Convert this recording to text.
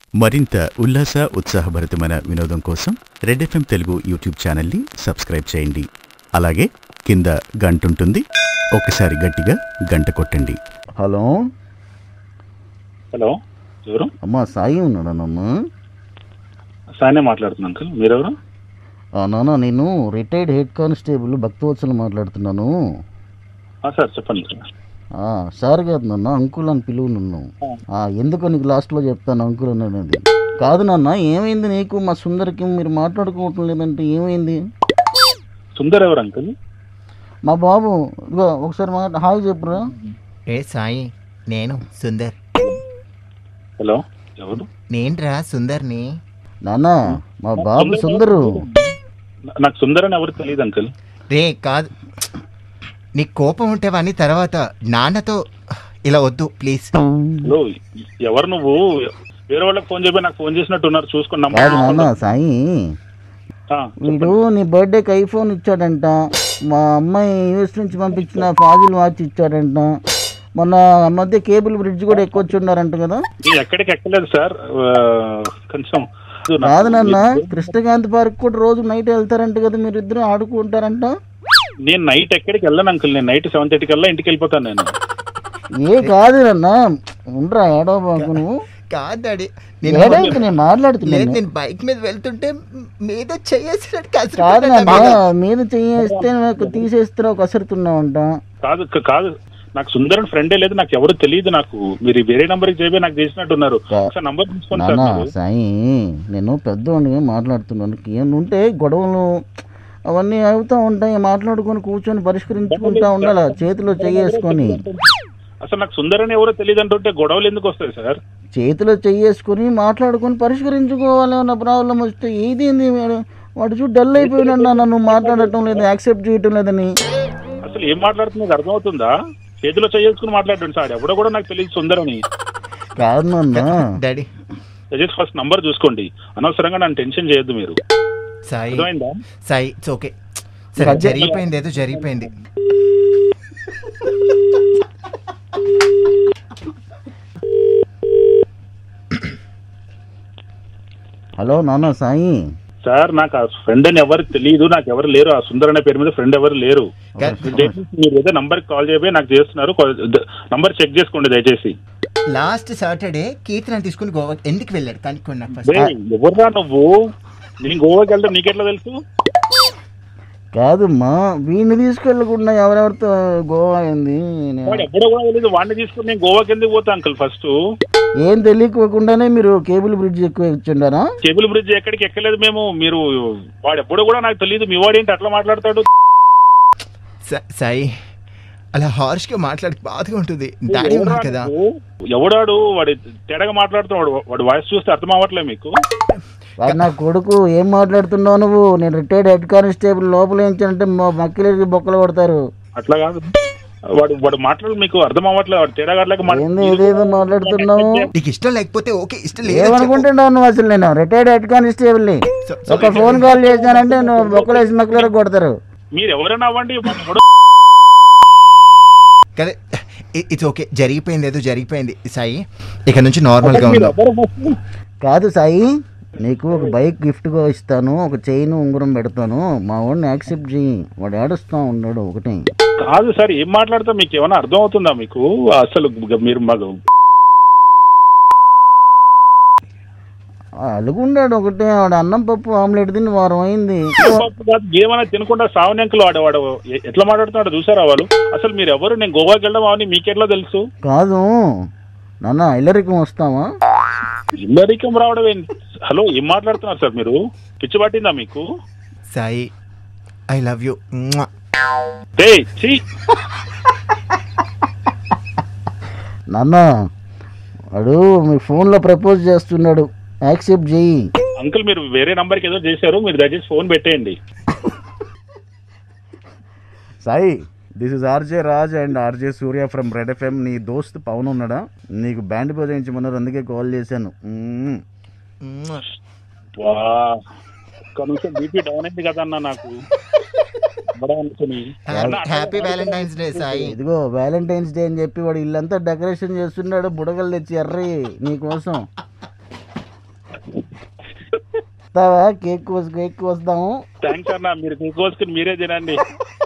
మరింత ఉల్లాస ఉత్సాహభరితమైన వినోదం కోసం రెడ్ ఎఫ్ఎం తెలుగు యూట్యూబ్ ఛానల్ని సబ్స్క్రైబ్ చేయండి అలాగే కింద గంట ఉంటుంది ఒకసారి గట్టిగా గంట కొట్టండి హలో హలో ఎవరు అమ్మా సాయి ఉన్నాడనమ్మా సానే మాట్లాడుతున్నాను అంకుల్ మీరెవరు ఆ, నాన్న నేను రిటైర్డ్ హెడ్ కానిస్టేబుల్ భక్తవత్సలు మాట్లాడుతున్నాను ఆ, సార్ చెప్పండి సార్ ఆ, సార్ కాదు నాన్న అంకుల్ అని పిలువు నన్ను ఆ, ఎందుకో నీకు లాస్ట్లో చెప్తాను అంకుల్ అనేది కాదు నాన్న ఏమైంది నీకు మా సుందరికి మీరు మాట్లాడుకోవటం లేదంటే ఏమైంది సుందర్ ఎవరు అంకుల్ మా బాబు ఇదిగో ఒకసారి మాట హాయ్ చెప్పురా ఏ సాయి నేను సుందర్ హలో ఎవరు నేనురా సుందర్ని నాన్న మా బాబు సుందరు నా- నాకు సుందర్ అని ఎవరు తెలియదు అంకుల్ రే కాదు నీకు కోపం ఉంటే వాని తర్వాత నాన్నతో ఇలా వద్దు ప్లీజ్ హలో ఎవరు నువ్వు వేరే వాళ్ళకి ఫోన్ చెప్పి నాకు ఫోన్ చేసినట్టు ఉన్నారు చూసుకుని కాదు నాన్న సాయి ఆ, వీడు నీ బర్త్డేకి ఐఫోన్ ఇచ్చాడంట మా అమ్మాయి యూఎస్ నుంచి పంపించిన ఫాజిల్ వాచ్ ఇచ్చాడంట మొన్న ఆ మధ్య కేబుల్ బ్రిడ్జ్ కూడా ఎక్కొచ్చున్నారంట కదా నేను ఎక్కడికి ఎక్కలేదు సార్ ఆ, కొంచెం నాకు- కాదు నాన్న కృష్ణకాంత్ పార్క్ కూడా రోజు నైట్ వెళ్తారంట కదా మీరు ఇద్దరు ఆడుకుంటారంట నేను నైట్ ఎక్కడికి వెళ్ళాను అంకుల్ నేను నైట్ సెవెన్ థర్టీకి వెళ్ళా ఇంటికి వెళ్ళిపోతాను నేను ఏ కాదు నాన్న ఉండరా ఏడో బాబు నువ్వు కాదు డాడీ ఏడో నేను ఇంక నేను లేదు మాట్లాడుతున్నాను నేను బైక్ మీద వెళ్తుంటే మీద చేసినట్టు కాదు నాన్న మీద చెయ్యేస్తే నాకు తీసేస్తున్నావు కసురుతున్నావంట కాదు క- కాదు నాకు సుందర్ అని ఫ్రెండే లేదు నాకు ఎవరు తెలియదు నాకు మీరు వేరే నంబర్కి చెప్పి నాకు చేసినట్టు ఉన్నారు కా- ఒకసారి నంబర్ తీసుకోండి సార్ నాన్న మీరు. సాయి నేను పెద్దవాడిని మాట్లాడుతున్నాను ఏముంటే గొడవలు అవన్నీ అవుతూ ఉంటాయి మాట్లాడుకొని కూర్చొని పరిష్కరించుకుంటా ఉండాలి చేతిలో చెయ్యేసుకొని అసలు నాకు సుందర్ అని ఎవరో తెలియదు అంటుంటే గొడవలు ఎందుకు వస్తాయి సార్ చేతిలో చెయ్యేసుకొని మాట్లాడుకొని పరిష్కరించుకోవాలి అన్న ప్రాబ్లం వస్తే ఏది ఏంది మీరు వాడు చూడు డల్ అయిపోయినా నన్ను మాట్లాడటం లేదు యాక్సెప్ట్ చేయటం లేదని అసలు ఏం మాట్లాడుతున్నది అర్థమవుతుందా చేతిలో చేసుకుని మాట్లాడండి సార్ ఎవడో కూడా నాకు తెలియదు సుందర్ అని కాదు నాన్న డాడీ దయచేసి ఫస్ట్ నంబర్ చూసుకోండి అనవసరంగా నన్ను టెన్షన్ చేయొద్దు మీరు సాయి అర్థమైందా సాయి ఇట్స్ ఓకే సరే జరిగిపోయింది ఏదో జరిగిపోయింది హలో నాన్న సాయి సార్ నాకు ఆ ఫ్రెండ్ అని ఎవరు తెలియదు నాకు ఎవరు లేరు ఆ సుందర్ అనే పేరు మీద ఫ్రెండ్ ఎవరు లేరు దయచేసి మీరు ఏదో నంబర్ కాల్ చేయబోయి నాకు చేస్తున్నారు నంబర్ చెక్ చేసుకోండి దయచేసి లాస్ట్ సాటర్డే కీర్తన తీసుకుని గోవా ఎందుకు వెళ్ళాడు కనుక్కోండి నాకు ఫస్ట్ రేయ్, ఎవర్రా నువ్వు నేను గోవాకి వెళ్తాను నీకెట్లా తెలుసు కాదమ్మా వీడిని తీసుకెళ్ళకుండా ఎవరెవరితో గోవా అయింది వాడు ఎప్పుడో కూడా తెలియదు వాడిని తీసుకుని నేను గోవాకి ఎందుకు పోతా అంకుల్ ఫస్ట్ ఏం తెలియకోకుండానే మీరు కేబుల్ బ్రిడ్జ్ ఎక్కువ ఇచ్చిండారా కేబుల్ బ్రిడ్జ్ ఎక్కడికి ఎక్కలేదు మేము మీరు వాడు ఎప్పుడో కూడా నాకు తెలియదు మీ వాడు ఏంటి అట్లా మాట్లాడతాడు సా- సాయి అలా హార్ష్ గా మాట్లాడి బాధగా ఉంటుంది డాడీ ఉన్నారు కదా ఎవడాడు వాడు తేడాగా మాట్లాడుతున్నాడు వాడు వాయిస్ చూస్తే అర్థం అవ్వట్లేదు మీకు వాడు నా కొడుకు ఏం మాట్లాడుతున్నావు నువ్వు నేను రిటైర్డ్ హెడ్ కానిస్టేబుల్ లోపల ఏంటంటే మా మక్కిలకి బొక్కలు కొడతారు అట్లా కాదు వాడు వాడు మాట్లాడు మీకు అర్థం అవ్వట్లేదు వాడు తేడాగా ఏంది ఏదేదో మాట్లాడుతున్నావు నీకు ఇష్టం లేకపోతే ఓకే ఇష్టం లేదు ఏమనుకుంటున్నావు నువ్వు అసలు నేను రిటైర్డ్ హెడ్ కానిస్టేబుల్ని ఒక ఫోన్ కాల్ చేశానంటే నువ్వు బొక్కలు వేసి మక్కలు కొడతారు మీరు ఎవరైనా అవ్వండి వాడు ఎవడో కదా ఇట్స్ ఓకే జరిగిపోయింది ఏదో జరిగిపోయింది సాయి ఇక నుంచి నార్మల్ గా మీరు ఉందాం ఎవరు first? కాదు సాయి నీకు ఒక బైక్ గిఫ్ట్గా ఇస్తాను ఒక చైన్ ఉంగరం పెడతాను మా వాడిని యాక్సెప్ట్ చెయ్యి వాడు ఏడుస్తూ ఉన్నాడు ఒకటి కాదు సార్ ఏం మాట్లాడతా మీకు ఏమైనా అర్థం అవుతుందా మీకు అసలు మీరు మాకు అలుగుండాడు ఒకటే వాడు అన్నం పప్పు ఆమ్లెట్ తిని వారం అయింది పప్పు కాదు, ఏమైనా తినకుండా సావనెంకలు వాడు వాడు ఎ- ఎట్లా మాట్లాడుతున్నాడు చూసారా వాళ్ళు అసలు మీరు ఎవరు నేను గోవాకి వెళ్ళడం అవన్నీ మీకెట్లా తెలుసు కాదు నాన్న ఇల్లరికం వస్తావా ఇల్లరికం రావడం ఏంటి? హలో ఏం మాట్లాడుతున్నారు సార్ మీరు పిచ్చి పట్టిందా మీకు సాయి ఐ లవ్ యూ రేయ్, ఛీ నాన్న వాడు మీ ఫోన్లో ప్రపోజ్ చేస్తున్నాడు యాక్సెప్ట్ చెయ్యి అంకుల్ మీరు వేరే నంబర్కి ఏదో చేశారు మీరు దయచేసి ఫోన్ పెట్టేయండి Sai this is RJ Raj and RJ Surya from Red FM నీ దోస్త్ పవన్ ఉన్నాడా నీకు బ్యాండ్ బజాయించమన్నారు అందుకే కాల్ చేశాను మ్మ్. వా ఒక్క నిమిషం బీపీ డౌన్ అయింది కదన్నా నాకు ఎవడా అనుకుని హ్యాపీ వ్యాలంటైన్స్ డే సాయి ఇదిగో వ్యాలంటైన్స్ డే అని చెప్పి వాడు ఇల్లంతా డెకరేషన్ చేస్తున్నాడు బుడగలు తెచ్చి ఎర్రి నీకోసం వస్తావా కేక్ కోసి కేక్ కోస్తాము థ్యాంక్స్ అన్న మీరు కేక్ కోసుకుని మీరే తినండి